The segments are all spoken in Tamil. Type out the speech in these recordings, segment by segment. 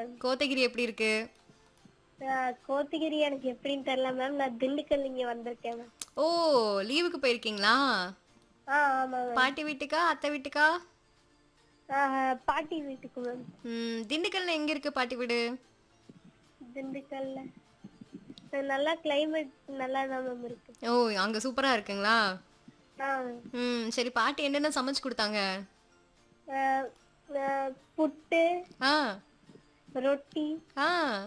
மேம் கோத்தகிரி எப்படி இருக்கு கோத்தகிரி எனக்கு எப்படின்னு தெரியல மேம் நான் திண்டுக்கல் இங்க வந்திருக்கேன் மேம் ஓ லீவுக்கு போயிருக்கீங்களா ஆ ஆமா மேம் பாட்டி வீட்டுக்கா அத்தை வீட்டுக்கா பாட்டி வீட்டுக்கு மேம் ம், திண்டுக்கல்ல எங்க இருக்கு பாட்டி வீடு திண்டுக்கல்ல அஹ் நல்லா கிளைமேட் நல்லா தான் மேம் இருக்கு ஓ அங்க சூப்பரா இருக்குங்களா ஆ ம் சரி பாட்டி என்னென்ன சமைச்சு கொடுத்தாங்க அஹ், அஹ், புட்டு ஆ ரொட்டி ஆ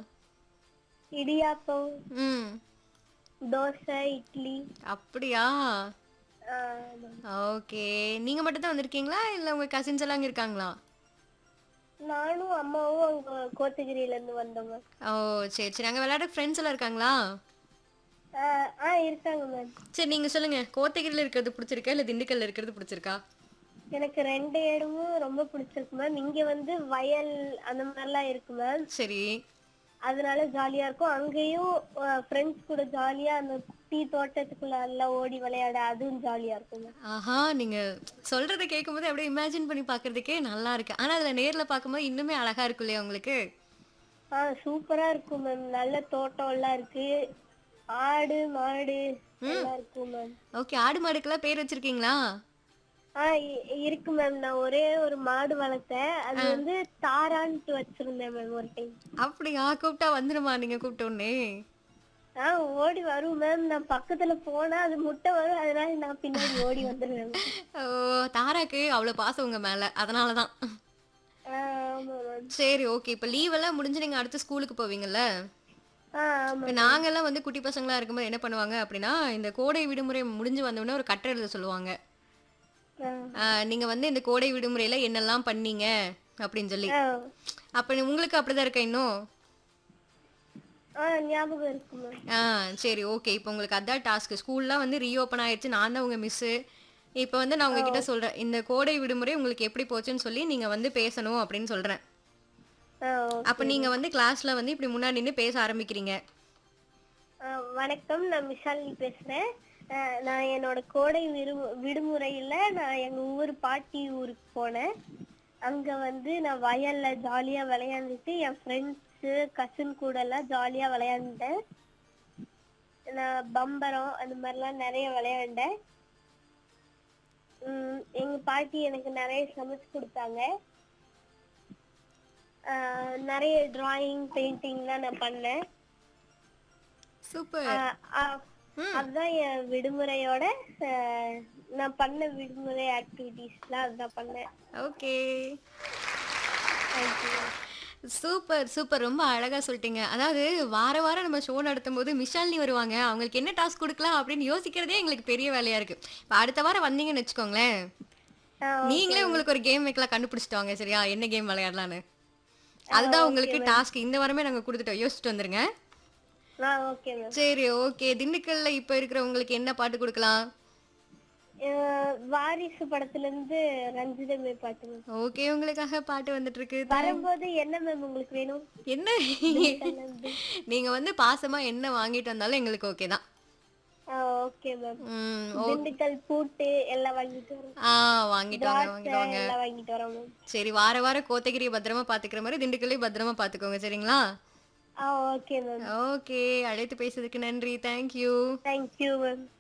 இடியாப்பம் ம் தோசை இட்லி அப்படியா ஆ, ஆமா. ஓகே நீங்க மட்டும் தான் வந்திருக்கீங்களா இல்ல உங்க கசின்ஸ் எல்லாம் அங்க இருக்காங்களா நானும் அம்மாவும் அங்க கோத்தகிரியில இருந்து வந்தோம் மேம் ஓ சரி சரி அங்க விளையாட ஃப்ரெண்ட்ஸ் எல்லாம் இருக்காங்களா ஆஹ் ஆ இருக்காங்க மேம் சரி நீங்க சொல்லுங்க கோத்தகிரில இருக்கிறது பிடிச்சிருக்கா இல்ல திண்டுக்கல்ல இருக்கிறது பிடிச்சிருக்கா எனக்கு ரெண்டு இடமும் ரொம்ப பிடிச்சிருக்கு மேம் இங்க வந்து வயல் அந்த மாதிரிலாம் இருக்கு மேம் சரி அதனால ஜாலியா இருக்கும் அங்கேயும் ஃப்ரெண்ட்ஸ் கூட ஜாலியா அந்த டீ தோட்டத்துக்குள்ள எல்லாம் ஓடி விளையாட அதுவும் ஜாலியா இருக்கும் மேம் ஆஹா நீங்க சொல்றத கேட்கும்போது அப்படியே இமேஜின் பண்ணி பார்க்கிறதுக்கே நல்லா இருக்கு ஆனா அதுல நேர்ல பார்க்கும்போது இன்னுமே அழகா இருக்கும் இல்லையா உங்களுக்கு ஆ சூப்பரா இருக்கும் மேம் நல்ல தோட்டம் எல்லாம் இருக்கு ஆடு மாடு எல்லாம் இருக்கும் மேம் ஓகே ஆடு மாடுக்கெல்லாம் பேர் வச்சிருக்கீங்களா ஆ இ- இருக்கு மேம் நான் ஒரே ஒரு மாடு வளர்த்தேன் அது வந்து தாரான்ட்டு வச்சிருந்தேன் மேம் ஒரு டைம் அப்படியா கூப்பிட்டா வந்துருமா நீங்க கூப்பிட்ட உடனே ஆ ஓடி வரும் மேம் நான் பக்கத்துல போனா அது முட்டை வரும் அதனால நான் பின்னாடி ஓடி வந்துருவேன் ma'am. ஓ தாராக்கு அவ்வளவு பாசம் உங்க மேல அதனாலதான் ஆ ஆமா மேம் சரி ஓகே இப்ப லீவ் எல்லாம் முடிஞ்சு நீங்க அடுத்து ஸ்கூலுக்கு போவீங்கல்ல ஆ ஆமா இப்ப நாங்கெல்லாம் வந்து குட்டி பசங்களா இருக்கும்போது என்ன பண்ணுவாங்க அப்படின்னா இந்த கோடை விடுமுறை முடிஞ்சு வந்த உடனே ஒரு கட்டுரை எழுத சொல்லுவாங்க ஆ. ஆஹ் நீங்க வந்து இந்த கோடை விடுமுறையில என்னெல்லாம் பண்ணீங்க அப்படின்னு சொல்லி ஆ அப்ப உங்களுக்கு அப்படிதான் இருக்கா இன்னும் ஆ ஞாபகம் இருக்கு மேம் ஆ சரி ஓகே இப்போ உங்களுக்கு அதான் டாஸ்க் ஸ்கூல்லாம் வந்து ரீஓப்பன் ஆயிடுச்சு நான் தான் உங்க மிஸ்ஸு இப்போ வந்து நான் உங்ககிட்ட சொல்றேன் இந்த கோடை விடுமுறை உங்களுக்கு எப்படி போச்சுன்னு சொல்லி நீங்க வந்து பேசணும் அப்படின்னு சொல்றேன் ஆ ஓ- அப்ப நீங்க வந்து கிளாஸ்ல வந்து இப்படி முன்னாடி நின்று பேச ஆரம்பிக்கிறீங்க ஆ, வணக்கம் நான் விஷாலினி பேசுறேன் ஆ, நான் என்னோட கோடை விடு விடுமுறையில நான் எங்க ஊர் பாட்டி ஊருக்கு போனேன் அங்க வந்து நான் வயல்ல ஜாலியா விளையாண்டுட்டு என் ஃப்ரெண்ட்ஸ் கசின் கூட எல்லாம் ஜாலியா விளையாண்டேன் நான் பம்பரம் அந்த மாதிரிலாம் நிறைய விளையாண்டேன் உம் எங்க பாட்டி எனக்கு நிறைய சமைச்சு கொடுத்தாங்க ஆஹ் நிறைய டிராயிங் பெயிண்டிங்லாம் நான் பண்ணேன் சூப்பர் ஆஹ் ஆஹ் அதுதான் என் விடுமுறையோட ஆஹ் நான் பண்ண விடுமுறை ஆக்டிவிட்டீஸ்லாம் அதுதான் பண்ணேன் ஓகே தேங்க்யூ சூப்பர் சூப்பர் ரொம்ப அழகா சொல்லிட்டீங்க அதாவது வார வாரம் நம்ம ஷோ நடத்தும் போது மிஷாலினி வருவாங்க அவங்களுக்கு என்ன டாஸ்க் கொடுக்கலாம் அப்படின்னு யோசிக்கிறதே எங்களுக்கு பெரிய வேலையா இருக்கு இப்போ அடுத்த வாரம் வந்தீங்கன்னு வச்சுக்கோங்களேன் நீங்களே உங்களுக்கு ஒரு கேம் வைக்கலாம் கண்டுபிடிச்சிட்டு வாங்க சரியா என்ன கேம் விளையாடலான்னு அதுதான் உங்களுக்கு டாஸ்க் இந்த வாரமே நாங்க கொடுத்துட்டோம் யோசிச்சுட்டு வந்துருங்க ஆ ஓகே மேம் சரி ஓகே திண்டுக்கல்ல இப்ப இருக்கிறவங்களுக்கு என்ன பாட்டு கொடுக்கலாம் வாரிசு படத்துல இருந்து ரஞ்சிதமே பாட்டு மேம் ஓகே உங்களுக்காக பாட்டு வந்துட்டு இருக்கு வரும்போது என்ன மேம் உங்களுக்கு வேணும் என்ன நீங்க வந்து பாசமா என்ன வாங்கிட்டு வந்தாலும் எங்களுக்கு ஓகே தான் ஓகே மேம் ம், திண்டுக்கல் பூட்டு எல்லாம் வாங்கிட்டு வரோம் ஆ வாங்கிட்டு வாங்க வாங்கிட்டு வாங்க எல்லாம் வாங்கிட்டு வரோம் மேம் சரி வார வாரம் கோத்தகிரி பத்திரமா பாத்துக்கிற மாதிரி திண்டுக்கல்லையும் பத்திரமா பாத்துக்கோங்க சரிங்களா ஆ ஓகே மேம் ஓகே அழைத்து பேசுறதுக்கு நன்றி தேங்க்யூ தேங்க்யூ மேம்